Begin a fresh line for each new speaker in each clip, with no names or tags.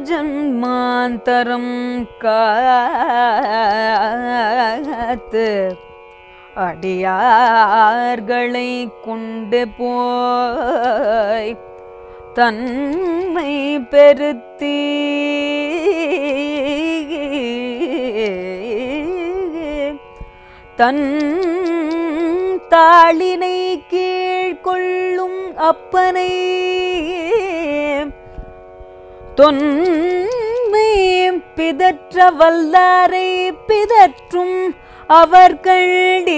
ஜன்மாந்தரம் காத்து அடியார்களை கொண்டு போய் தன்மை பெருத்தி தன் தாளினை கீழ்கொள்ளும் அப்பனை தொன்மை பிதற்ற வல்லாரை பிதற்றும் அவர்களே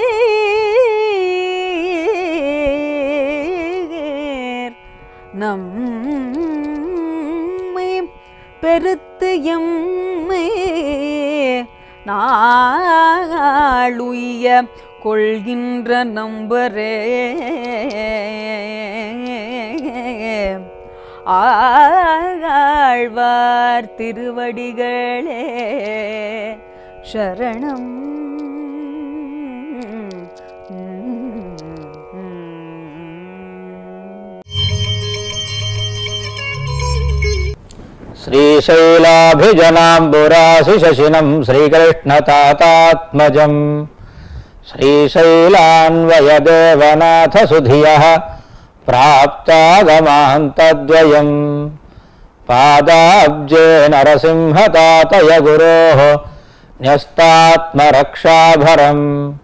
நம்மை பெருத்து எம்மை நாளுய கொள்கின்ற நம்பரே ஆழ்வார் திருவடிகளே சரணம்
श्रीशैलाभिजनाम्बुराशिशशिनं श्रीकृष्णतातात्मजम् श्रीशैलान्वयदेवनाथसुधियः प्राप्तागमान्तद्वयम् पादाब्जे नरसिंहतातय गुरोः न्यस्तात्मरक्षाभरम्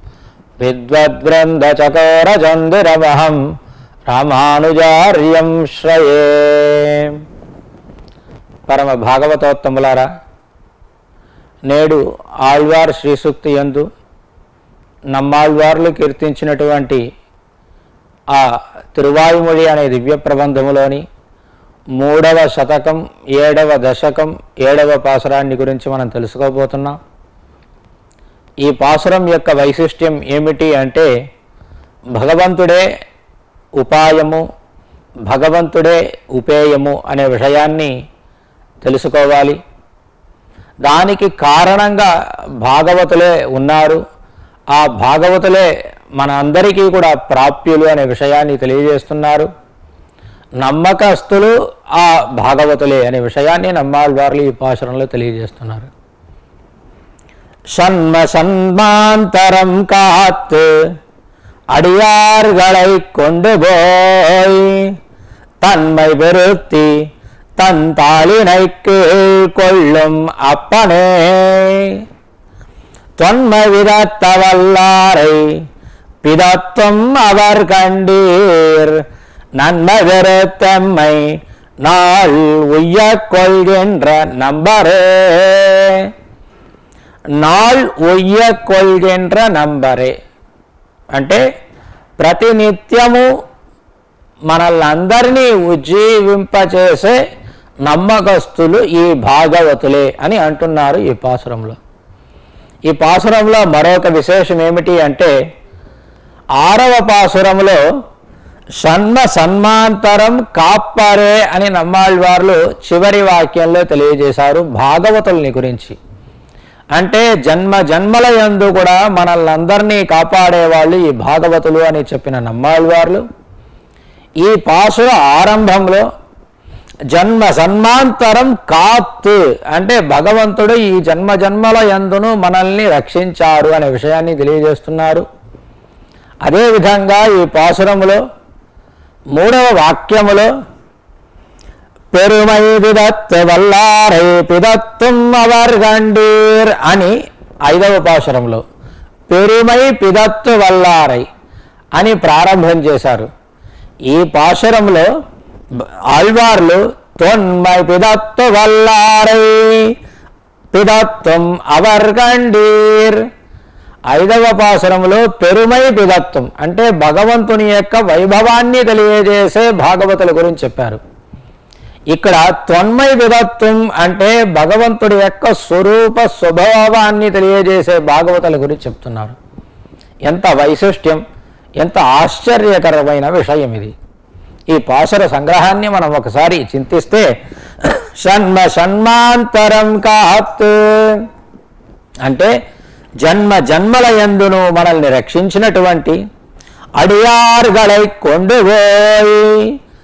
विद्वद्वृन्दचकोरचन्दिरमहं रामानुजार्यं श्रये పరమ భాగవతోత్తములారా నేడు ఆళ్వార్ శ్రీ సూక్తి యందు నమ్మాళ్వార్లు కీర్తించినటువంటి ఆ తిరువాయుమొഴി అనే దివ్య ప్రబంధములోని మూడవ శతకం ఏడవ దశకం ఏడవ పాసురాన్ని గురించి మనం తెలుసుకోబోతున్నాం ఈ పాసురం యొక్క వైశిష్ట్యం ఏమిటి అంటే భగవంతుడే ఉపాయము భగవంతుడే ఉపేయము అనే విషయాన్ని తెలుసుకోవాలి దానికి కారణంగా భాగవతులే ఉన్నారు ఆ భాగవతులే మన అందరికీ కూడా ప్రాప్యులు అనే విషయాన్ని తెలియజేస్తున్నారు నమ్మకస్తులు ఆ భాగవతులే అనే విషయాన్ని నమ్మాళ్వార్లు ఈ పాశురంలో తెలియజేస్తున్నారు சண்ம சன்மாந்தரம் காத்து அடியார்களை கொண்டு போய் தன்மை பெருத்தி தன் தாளினை கீழ் கொள்ளும் அப்பனே தொன்மை விதத்த வல்லாரை பிதத்தும் அவர் கண்டீர் நன்மை வெறுத்தம்மை நாள் உய்யக் கொள்கின்ற நம்பரே నాళ్ ఒయ్య కొల్గెండ్ర నంబరే అంటే ప్రతినిత్యము మనల్నందరినీ ఉజ్జీవింపచేసే నమ్మకస్తులు ఈ భాగవతులే అని అంటున్నారు ఈ పాసురంలో ఈ పాసురంలో మరొక విశేషం ఏమిటి అంటే ఆరవ పాసురంలో షణ్మ సన్మాంతరం కాప్పరే అని నమ్మాళ్ళవార్లు చివరి వాక్యంలో తెలియజేశారు భాగవతుల్ని గురించి అంటే జన్మ జన్మల యందు కూడా మనల్ని అందరినీ కాపాడేవాళ్ళు ఈ భాగవతులు అని చెప్పిన నమ్మాళ్ళవార్లు ఈ పాసుర ఆరంభంలో జన్మ సన్మాంతరం కాత్తు అంటే భగవంతుడు ఈ జన్మ జన్మల యందును మనల్ని రక్షించారు అనే విషయాన్ని తెలియజేస్తున్నారు అదేవిధంగా ఈ పాసురములో మూడవ వాక్యములో పెరుమై పిదత్తు వల్లారై పిదత్తుం అవర్గండీర్ అని ఐదవ పాశురంలో పెరుమై పిదత్తు వల్లారై అని ప్రారంభం చేశారు ఈ పాశురంలో బ- ఆళ్వార్లు తొన్మై పిదత్తు వల్లారై పిదత్తుం అవర్గండీర్ ఐదవ పాసురంలో పెరుమై పిదత్వం అంటే భగవంతుని యొక్క వైభవాన్ని తెలియజేసే భాగవతుల గురించి చెప్పారు ఇక్కడ త్వన్మయ విధత్వం అంటే భగవంతుడి యొక్క స్వరూప స్వభావాన్ని తెలియజేసే భాగవతుల గురించి చెప్తున్నారు ఎంత వైశిష్ట్యం ఎంత ఆశ్చర్యకరమైన విషయం ఇది ఈ పాసుర సంగ్రహాన్ని మనం ఒకసారి చింతిస్తే షణ్మ షణ్మాంతరం కాత్ అంటే జన్మ జన్మల యందును మనల్ని రక్షించినటువంటి అడియార్గలై కొండుపోయి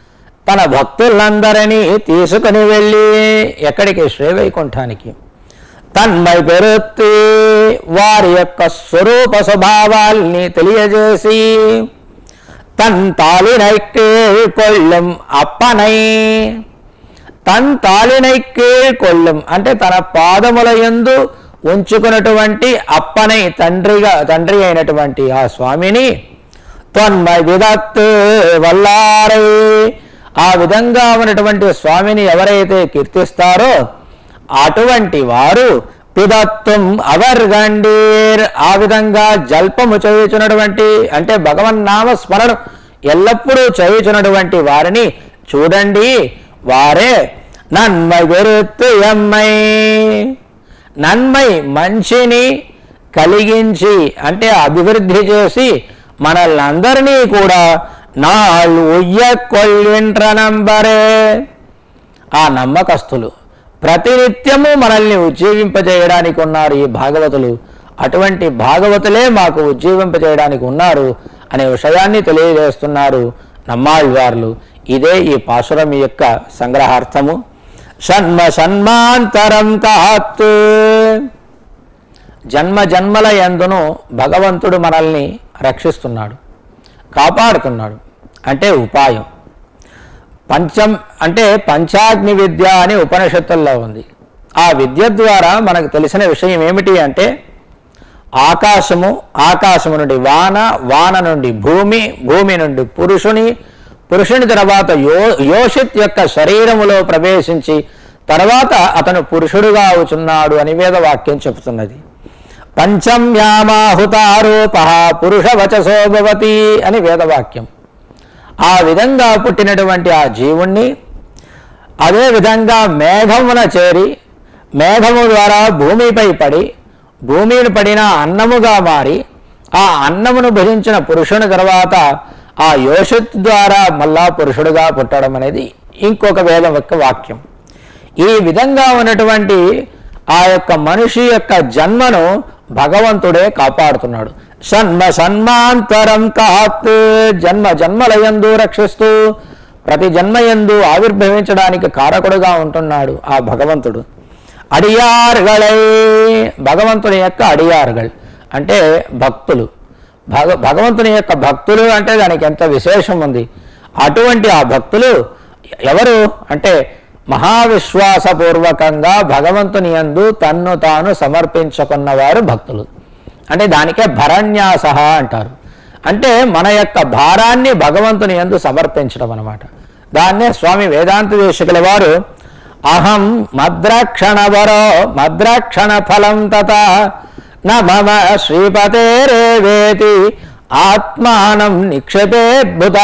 తన భక్తులందరినీ తీసుకుని వెళ్ళి ఎక్కడికి శ్రీవైకుంఠానికి తన్మై పెరుత్తి వారి యొక్క స్వరూప స్వభావాల్ని తెలియజేసి తన్ తాళినై కొళ్ళం అప్పనై తన్ తాళినై కొళ్ళం అంటే తన పాదముల యందు ఉంచుకున్నటువంటి అప్పనై తండ్రిగా తండ్రి అయినటువంటి ఆ స్వామిని తన్మై విదత్తు వల్లారై ఆ విధంగా ఉన్నటువంటి స్వామిని ఎవరైతే కీర్తిస్తారో అటువంటి వారు పిదత్వం అవర్గండీర్ ఆ విధంగా జల్పము చేయుచున్నటువంటి అంటే భగవన్నామ స్మరణం ఎల్లప్పుడూ చేయుచున్నటువంటి వారిని చూడండి వారే నన్మై గురుత్తు ఎమ్మై నన్మై మంచిని కలిగించి అంటే అభివృద్ధి చేసి మనల్ని అందరినీ కూడా నాళ్ళు ఉయ్య కొల్లింట్రనంబరే ఆ నమ్మకస్తులు ప్రతినిత్యము మనల్ని ఉజ్జీవింపజేయడానికి ఉన్నారు ఈ భాగవతులు అటువంటి భాగవతులే మాకు ఉజ్జీవింపజేయడానికి ఉన్నారు అనే విషయాన్ని తెలియజేస్తున్నారు నమ్మాళ్వార్లు ఇదే ఈ పాసురం యొక్క సంగ్రహార్థము షణ్మ షణ్మాంతరం కాత్తు జన్మ జన్మల యందును భగవంతుడు మనల్ని రక్షిస్తున్నాడు కాపాడుతున్నాడు అంటే ఉపాయం పంచం అంటే పంచాగ్ని విద్య అని ఉపనిషత్తుల్లో ఉంది ఆ విద్య ద్వారా మనకు తెలిసిన విషయం ఏమిటి అంటే ఆకాశము ఆకాశము నుండి వాన వాన నుండి భూమి భూమి నుండి పురుషుని పురుషుని తర్వాత యో యోషిత్ యొక్క శరీరములో ప్రవేశించి తర్వాత అతను పురుషుడుగా అవుతున్నాడు అని వేదవాక్యం చెబుతున్నది పంచమ్యామాహుతారూప పురుష వచసో భవతి అని వేదవాక్యం ఆ విధంగా పుట్టినటువంటి ఆ జీవుణ్ణి అదే విధంగా మేఘమున చేరి మేఘము ద్వారా భూమిపై పడి భూమిని పడిన అన్నముగా మారి ఆ అన్నమును భరించిన పురుషుని తర్వాత ఆ యోషత్ ద్వారా మళ్ళా పురుషుడుగా పుట్టడం అనేది ఇంకొక వేదం యొక్క వాక్యం ఈ విధంగా ఉన్నటువంటి ఆ యొక్క మనిషి యొక్క జన్మను భగవంతుడే కాపాడుతున్నాడు సన్మ సన్మాంతరం కాత్ జన్మ జన్మలయందు రక్షిస్తూ ప్రతి జన్మయందు ఆవిర్భవించడానికి కారకుడుగా ఉంటున్నాడు ఆ భగవంతుడు అడియార్గళై భగవంతుని యొక్క అడియార్గల్ అంటే భక్తులు భగ భగవంతుని యొక్క భక్తులు అంటే దానికి ఎంత విశేషం ఉంది అటువంటి ఆ భక్తులు ఎవరు అంటే మహావిశ్వాసపూర్వకంగా భగవంతుని యందు తన్ను తాను సమర్పించుకున్నవారు భక్తులు అంటే దానికే భరణ్యాస అంటారు అంటే మన యొక్క భారాన్ని భగవంతుని యందు సమర్పించడం అనమాట దాన్నే స్వామి వేదాంత దేశకుల వారు అహం మద్రాక్షణవరో మద్రాక్షణ ఫలం తత న మమ శ్రీపతేరేవేతి ఆత్మానం నిక్షేపేద్భుత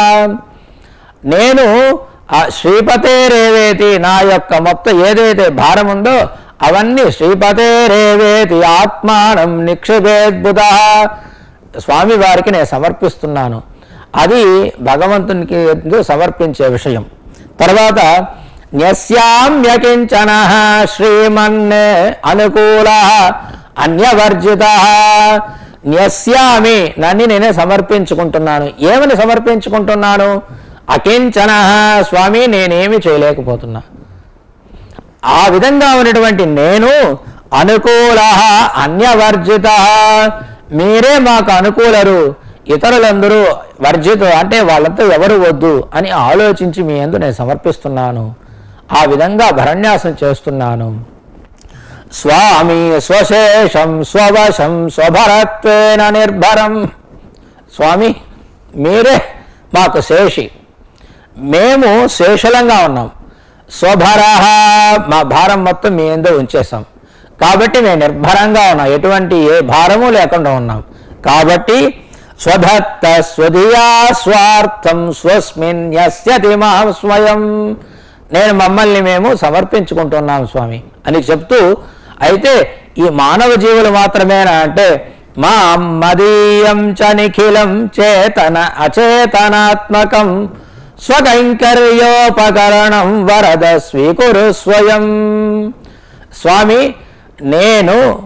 నేను ఆ శ్రీపతే రేవేతి నా యొక్క మొత్తం ఏదైతే భారం ఉందో అవన్నీ శ్రీపతే రేవేతి ఆత్మానం నిక్షేపేద్భుత స్వామి వారికి నేను సమర్పిస్తున్నాను అది భగవంతునికి ఎందు సమర్పించే విషయం తర్వాత న్యస్యామ్యకించన శ్రీమన్ అనుకూల అన్యవర్జిత న్యస్యామి నన్ను నేనే సమర్పించుకుంటున్నాను ఏమని సమర్పించుకుంటున్నాను అకించన స్వామి నేనేమి చేయలేకపోతున్నా ఆ విధంగా ఉన్నటువంటి నేను అనుకూల అన్యవర్జిత మీరే మాకు అనుకూలరు ఇతరులందరూ వర్జిత అంటే వాళ్ళంతా ఎవరు వద్దు అని ఆలోచించి మీ అందు నేను సమర్పిస్తున్నాను ఆ విధంగా భరణ్యాసం చేస్తున్నాను స్వామి స్వశేషం స్వవశం స్వభరత్వేన నిర్భరం స్వామి మీరే మాకు శేషి మేము శేషలంగా ఉన్నాం స్వభరహ మా భారం మొత్తం మీ ఎందు ఉంచేసాం కాబట్టి మేము నిర్భరంగా ఉన్నాం ఎటువంటి ఏ భారము లేకుండా ఉన్నాం కాబట్టి స్వధత్త స్వధియా స్వార్థం స్వస్మిన్ యస్యతి మాం స్వయం నేను మమ్మల్ని మేము సమర్పించుకుంటున్నాం స్వామి అని చెప్తూ అయితే ఈ మానవ జీవులు మాత్రమేనా అంటే మా మదీయం చ నిఖిలం చేతన అచేతనాత్మకం స్వకైంకర్యోపకరణం వరద స్వీకురు స్వయం స్వామి నేను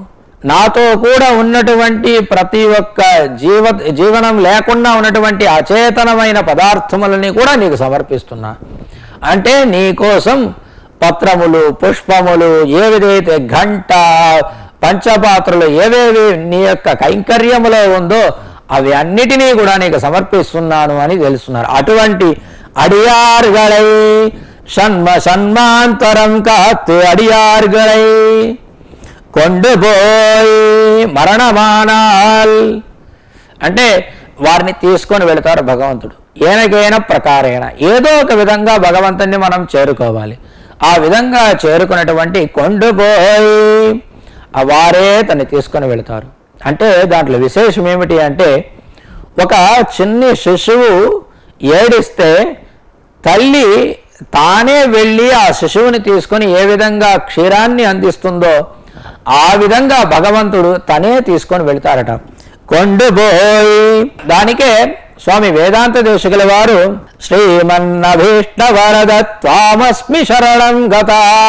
నాతో కూడా ఉన్నటువంటి ప్రతి ఒక్క జీవ జీవనం లేకుండా ఉన్నటువంటి అచేతనమైన పదార్థములని కూడా నీకు సమర్పిస్తున్నా అంటే నీ కోసం పత్రములు పుష్పములు ఏవిదైతే ఘంట పంచపాత్రలు ఏవేవి నీ యొక్క కైంకర్యములో ఉందో అవి అన్నిటినీ కూడా నీకు సమర్పిస్తున్నాను అని తెలుస్తున్నారు అటువంటి అడియార్గళై షణ్మ షణ్మాంతరం కాత్తు అడియార్గళై கொண்டு போய் మరణమానాల్ అంటే వారిని తీసుకొని వెళతారు భగవంతుడు ఏనకైనా ప్రకారేణ ఏదో ఒక విధంగా భగవంతుని మనం చేరుకోవాలి ఆ విధంగా చేరుకున్నటువంటి కొండుపోయి ఆ వారే తన్ని తీసుకొని వెళతారు అంటే దాంట్లో విశేషం ఏమిటి అంటే ఒక చిన్ని శిశువు ఏడిస్తే తల్లి తానే వెళ్ళి ఆ శిశువుని తీసుకొని ఏ విధంగా క్షీరాన్ని అందిస్తుందో ఆ విధంగా భగవంతుడు తనే తీసుకొని వెళ్తారట కొండుబోయి దానికే స్వామి వేదాంత దేశకుల వారు శ్రీమన్నభీష్ట వరద త్వామస్మి శరణం గత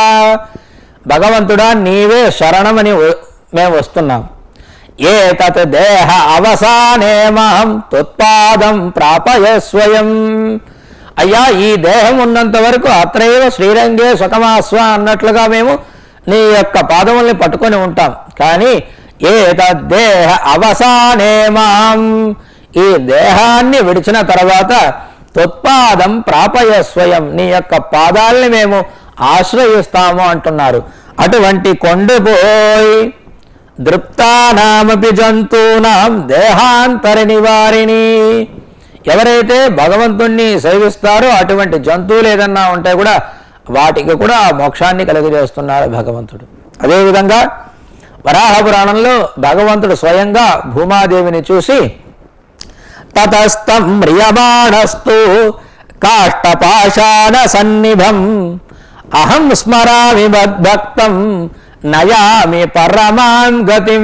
భగవంతుడా నీవే శరణమని వ- మేము వస్తున్నాం ఏ తత్ దేహ అవసానే మహం తుత్పాదం ప్రాపయ స్వయం అయ్యా ఈ దేహం ఉన్నంత వరకు అత్రైవ శ్రీరంగే సుఖమాస్వ అన్నట్లుగా మేము నీ యొక్క పాదముల్ని పట్టుకొని ఉంటాం కానీ ఏ తద్దేహ అవసానే మాం ఈ దేహాన్ని విడిచిన తర్వాత తుత్పాదం ప్రాపయ స్వయం నీ యొక్క పాదాల్ని మేము ఆశ్రయిస్తాము అంటున్నారు అటువంటి కొండపోయి దృప్తానామపి జంతూనాం దేహాంతర నివారిణి ఎవరైతే భగవంతుణ్ణి సేవిస్తారో అటువంటి జంతువులు ఏదన్నా ఉంటే కూడా వాటికి కూడా ఆ మోక్షాన్ని కలుగజేస్తున్నారు భగవంతుడు అదేవిధంగా వరాహ పురాణంలో భగవంతుడు స్వయంగా భూమాదేవిని చూసి తతస్తం మ్రియమాణస్తు కాష్టపాషాణ సన్నిభం అహం స్మరామి మద్భక్తం నయామి పరమాం గతిం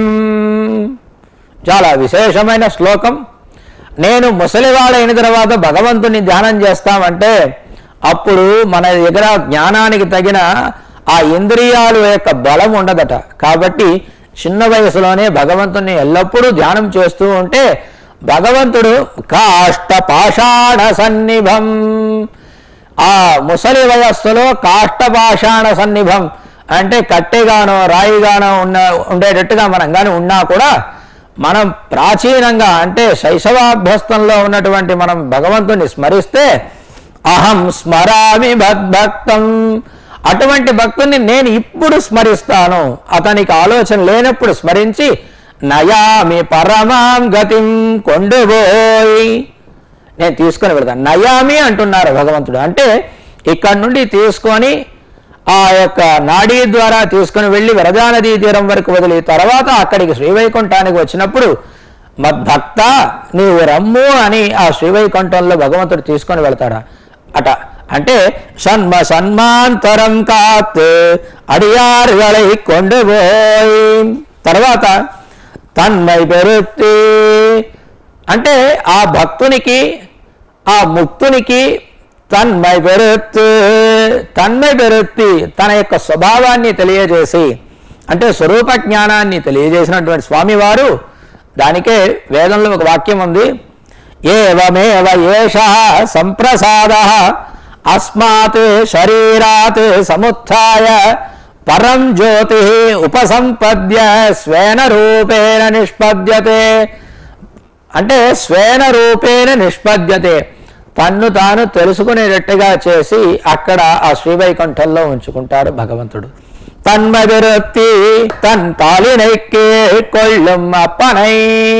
చాలా విశేషమైన శ్లోకం నేను ముసలివాడైన తర్వాత భగవంతుని ధ్యానం చేస్తామంటే అప్పుడు మన దగ్గర జ్ఞానానికి తగిన ఆ ఇంద్రియాలు యొక్క బలం ఉండదట కాబట్టి చిన్న వయసులోనే భగవంతుని ఎల్లప్పుడూ ధ్యానం చేస్తూ ఉంటే భగవంతుడు కాష్ట పాషాణ సన్నిభం ఆ ముసలి వయస్సులో కాష్టపాషాణ సన్నిభం అంటే కట్టెగానో రాయిగానో ఉన్న ఉండేటట్టుగా మనం కానీ ఉన్నా కూడా మనం ప్రాచీనంగా అంటే శైశవాభ్యస్తంలో ఉన్నటువంటి మనం భగవంతుని స్మరిస్తే అహం స్మరామి భక్తం అటువంటి భక్తుని నేను ఇప్పుడు స్మరిస్తాను అతనికి ఆలోచన లేనప్పుడు స్మరించి నయామి పరమాం గతిం కొండుపోయి నేను తీసుకొని వెళ్తాను నయామి అంటున్నారు భగవంతుడు అంటే ఇక్కడ నుండి తీసుకొని ఆ యొక్క నాడీ ద్వారా తీసుకొని వెళ్ళి వరదా నదీ తీరం వరకు వదిలి తర్వాత అక్కడికి శ్రీవైకుంఠానికి వచ్చినప్పుడు మద్భక్త నీవు రమ్ము అని ఆ శ్రీవైకుంఠంలో భగవంతుడు తీసుకొని వెళ్తాడా అట అంటే సన్మ సన్మాంతరం కాత్ అడియారుగలై కొండుపోయి తర్వాత తన్మై పెరుత్తి అంటే ఆ భక్తునికి ఆ ముక్తునికి తన్మై పెరుత్తు తన్మై పెరుత్తి తన యొక్క స్వభావాన్ని తెలియజేసి అంటే స్వరూప జ్ఞానాన్ని తెలియజేసినటువంటి స్వామివారు దానికే వేదంలో ఒక వాక్యం ఉంది ఏవమేవ ఏష సంప్రసాద అస్మాత్ శరీరాత్ సముత్య పరం జ్యోతి ఉపసంపద్య స్వేన రూపేణ నిష్పద్యతే అంటే స్వేన రూపేణ నిష్పద్యతే తన్ను తాను తెలుసుకునేటట్టుగా చేసి అక్కడ ఆ శ్రీవైకుంఠంలో ఉంచుకుంటాడు భగవంతుడు తన్మదిరొత్తి తన్ తాళినైకే కొళ్ళుం అప్పనై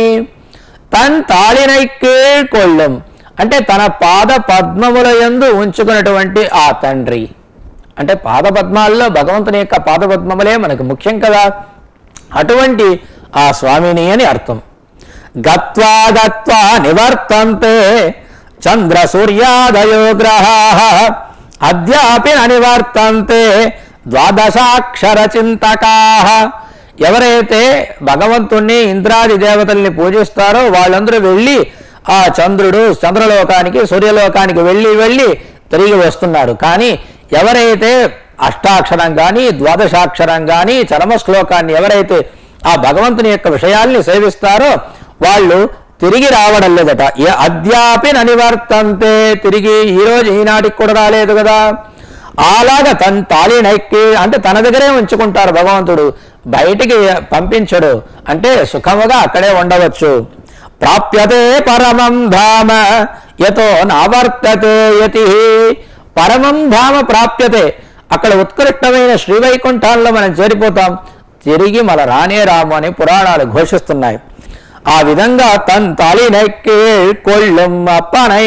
తన్ తాళినైకే కొళ్ళుం అంటే తన పాద పద్మముల యందు ఉంచుకున్నటువంటి ఆ తండ్రి అంటే పాద పద్మాల్లో భగవంతుని యొక్క పాద పద్మములే మనకు ముఖ్యం కదా అటువంటి ఆ స్వామిని అని అర్థం గత్వా గత్వా నివర్తంతే చంద్ర సూర్యాదయో గ్రహా అద్యాపి నివర్తంతే ద్వాదశాక్షర చింతకా ఎవరైతే భగవంతుణ్ణి ఇంద్రాది దేవతల్ని పూజిస్తారో వాళ్ళందరూ వెళ్ళి ఆ చంద్రుడు చంద్రలోకానికి సూర్యలోకానికి వెళ్ళి వెళ్ళి తిరిగి వస్తున్నారు కానీ ఎవరైతే అష్టాక్షరం కానీ ద్వాదశాక్షరం కానీ చరమ శ్లోకాన్ని ఎవరైతే ఆ భగవంతుని యొక్క విషయాల్ని సేవిస్తారో వాళ్ళు తిరిగి రావడం లేదట ఏ అద్యాపి ననివర్తంతే తిరిగి ఈ రోజు ఈనాటికి కూడా రాలేదు కదా అలాగా తన తాళి నైక్కి అంటే తన దగ్గరే ఉంచుకుంటారు భగవంతుడు బయటికి పంపించడు అంటే సుఖముగా అక్కడే ఉండవచ్చు ప్రాప్యతే పరమం ధామ యతో నావర్తతే యతి పరమం ధామ ప్రాప్యతే అక్కడ ఉత్కృష్టమైన శ్రీవైకుంఠాల్లో మనం చేరిపోతాం తిరిగి మన రానే రాము అని పురాణాలు ఘోషిస్తున్నాయి ఆ విధంగా తన్ తాళినైకే కొళ్ళుం అప్పనై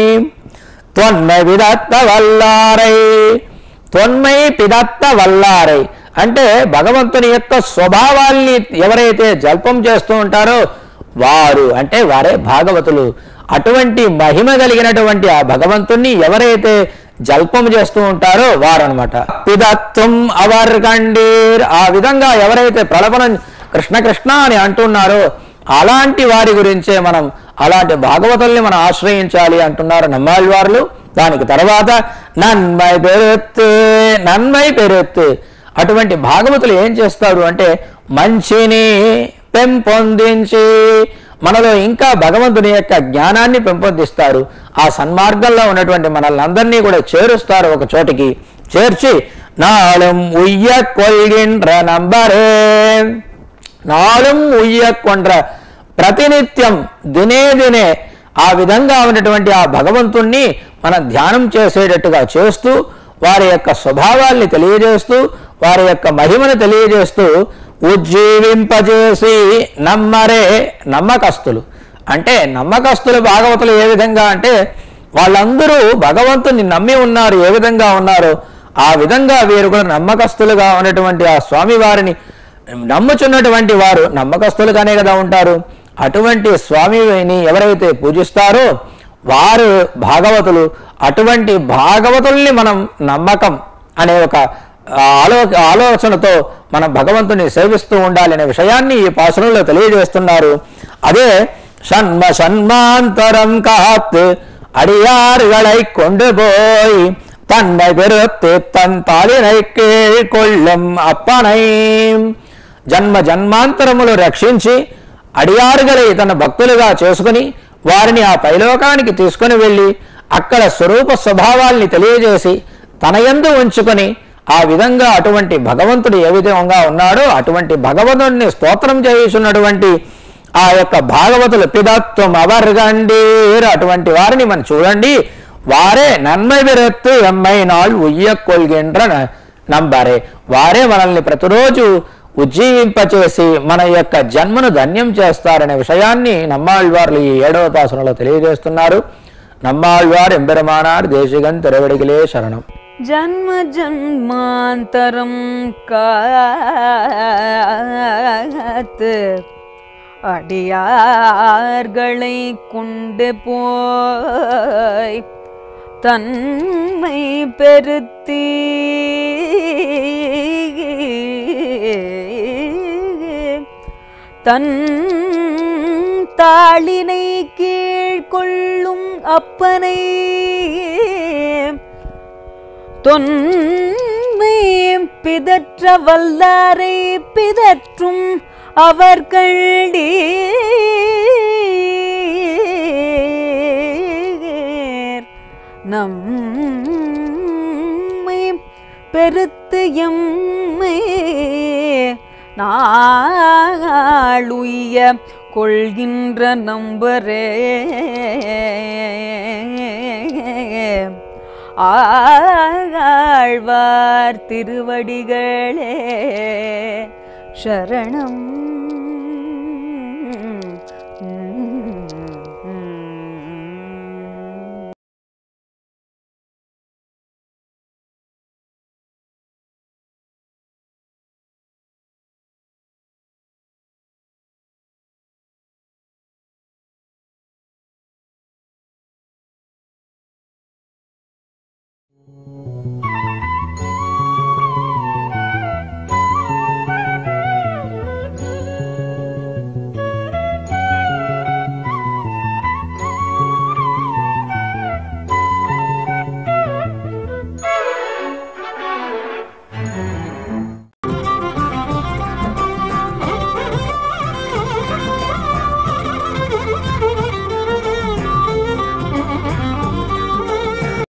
తొన్మై విదత్త వల్లారై తొన్మై పిదత్త వల్లారై అంటే భగవంతుని యొక్క స్వభావాల్ని ఎవరైతే జల్పం చేస్తూ ఉంటారో వారు అంటే వారే భాగవతులు అటువంటి మహిమ కలిగినటువంటి ఆ భగవంతుణ్ణి ఎవరైతే జల్పం చేస్తూ ఉంటారో వారనమాట పిదత్వం అవర్గండీర్ ఆ విధంగా ఎవరైతే ప్రలపనం కృష్ణ కృష్ణ అని అంటున్నారో అలాంటి వారి గురించే మనం అలాంటి భాగవతుల్ని మనం ఆశ్రయించాలి అంటున్నారు నమ్మాళ్ళవార్లు దానికి తర్వాత నన్మై పెరుత్తు నన్మై పెరుత్తు అటువంటి భాగవతులు ఏం చేస్తారు అంటే మంచిని పెంపొందించి మనలో ఇంకా భగవంతుని యొక్క జ్ఞానాన్ని పెంపొందిస్తారు ఆ సన్మార్గంలో ఉన్నటువంటి మనల్ని అందరినీ కూడా చేరుస్తారు ఒక చోటికి చేర్చి నాళం ఉయ్య కొల్గిండ్ర నంబరే నాళం ఉయ్య కొండ్ర ప్రతినిత్యం దినే దినే ఆ విధంగా ఉన్నటువంటి ఆ భగవంతుణ్ణి మనం ధ్యానం చేసేటట్టుగా చేస్తూ వారి యొక్క స్వభావాల్ని తెలియజేస్తూ వారి యొక్క మహిమను తెలియజేస్తూ ఉజ్జీవింపజేసి నమ్మరే నమ్మకస్తులు అంటే నమ్మకస్తులు భాగవతులు ఏ విధంగా అంటే వాళ్ళందరూ భగవంతుని నమ్మి ఉన్నారు ఏ విధంగా ఉన్నారో ఆ విధంగా వీరు కూడా నమ్మకస్తులుగా ఉన్నటువంటి ఆ స్వామివారిని నమ్ముచున్నటువంటి వారు నమ్మకస్తులుగానే కదా ఉంటారు అటువంటి స్వామిని ఎవరైతే పూజిస్తారో వారు భాగవతులు అటువంటి భాగవతుల్ని మనం నమ్మకం అనే ఒక ఆలో ఆలోచనతో మనం భగవంతుని సేవిస్తూ ఉండాలనే విషయాన్ని ఈ పాసురంలో తెలియజేస్తున్నారు అదే షణ్మ షణ్మాంతరం కాత్ அடியார்களை கொண்டு போய் தன்னை பெருத்து தன் தாளினைக்கு கொள்ளும் అప్పనై జన్మ జన్మాంతరములు రక్షించి అడియారుగలై తన భక్తులుగా చేసుకుని వారిని ఆ పైలోకానికి తీసుకుని వెళ్ళి అక్కడ స్వరూప స్వభావాల్ని తెలియజేసి తన యందు ఉంచుకొని ఆ విధంగా అటువంటి భగవంతుడు ఏ విధంగా ఉన్నాడో అటువంటి భగవంతుడిని స్తోత్రం చేయుచున్నటువంటి ఆ యొక్క భాగవతులు పిదత్వం అవర్గండీర్ అటువంటి వారిని మనం చూడండి వారే నన్మై విరత్తు ఎమ్మై నాள் ఉయ్య కొల్గిండ్ర నంబరే వారే మనల్ని ప్రతిరోజు ఉజ్జీవింపచేసి మన యొక్క జన్మను ధన్యం చేస్తారనే విషయాన్ని నమ్మాళ్వార్లు ఈ ఏడవ పాసనలో తెలియజేస్తున్నారు నమ్మాళ్వార్ ఎంబెరమానార్ దేశిగన్ తెరవడిగిలే శరణం
ஜன்ம ஜன்மாந்தரம் காத்து அடியார்களை கொண்டு போய் தன்மை பெருத்தி தன் தாளினை கீழ்கொள்ளும் அப்பனை தொன்மை பிதற்ற வல்லாரை பிதற்றும் அவர்களே நம்மை பெருத்து எம்மை நாளுய கொள்கின்ற நம்பரே ஆழ்வார் திருவடிகளே சரணம்